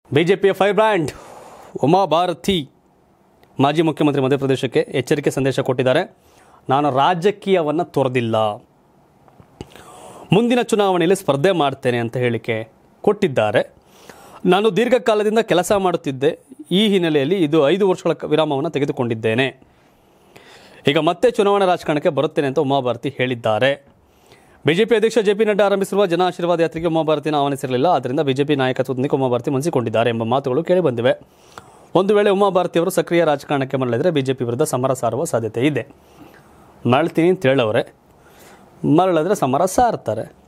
ಬಿಜೆಪಿಯ fire brand Uma Bharati ಮಾಜಿ ಮುಖ್ಯಮಂತ್ರಿ ಮಧ್ಯಪ್ರದೇಶಕ್ಕೆ ಎಚ್ಚರಿಕೆ ಸಂದೇಶ ಕೊಟ್ಟಿದ್ದಾರೆ ನಾನು ರಾಜಕೀಯವನ್ನು ತೊರೆದಿಲ್ಲ ಮುಂದಿನ ಚುನಾವಣೆಯಲ್ಲಿ ಸ್ಪರ್ಧೆ ಮಾಡ್ತೇನೆ ಅಂತ ಹೇಳಿಕೆ ಕೊಟ್ಟಿದ್ದಾರೆ ನಾನು ದೀರ್ಘಕಾಲದಿಂದ ಕೆಲಸ ಮಾಡುತ್ತಿದ್ದೆ ಈ ಹಿನ್ನೆಲೆಯಲ್ಲಿ ಇದು ಐದು ವರ್ಷಗಳ ವಿರಾಮವನ್ನು ತೆಗೆದುಕೊಂಡಿದ್ದೇನೆ ಈಗ ಮತ್ತೆ ಚುನಾವಣಾ ರಾಜಕಾರಣಕ್ಕೆ ಬರುತ್ತೇನೆ ಅಂತ ಉಮಾಭಾರತಿ ಹೇಳಿದ್ದಾರೆ ಬಿಜೆಪಿ ಅಧ್ಯಕ್ಷ ಜೆ ಪಿ ನಡ್ಡಾ ಆರಂಭಿಸಿರುವ ಜನ ಆಶೀರ್ವಾದ ಯಾತ್ರೆಗೆ ಉಮಾಭಾರತಿನ ಆಹ್ವಾನಿಸಿರಲಿಲ್ಲ ಆದ್ದರಿಂದ ಬಿಜೆಪಿ ನಾಯಕತ್ವದೊಂದಿಗೆ ಉಮಾಭಾರತಿ ಮುನಿಸಿಕೊಂಡಿದ್ದಾರೆ ಎಂಬ ಮಾತುಗಳು ಕೇಳಿಬಂದಿವೆ ಒಂದು ವೇಳೆ ಉಮಾಭಾರತಿ ಅವರು ಸಕ್ರಿಯ ರಾಜಕಾರಣಕ್ಕೆ ಮರಳಿದರೆ ಬಿಜೆಪಿ ವಿರುದ್ಧ ಸಮರ ಸಾರುವ ಸಾಧ್ಯತೆ ಇದೆ ಮರಳ್ತೀನಿ ಅಂತ ಹೇಳವ್ರೆ ಮರಳಿದ್ರೆ ಸಮರ ಸಾರ್ತಾರೆ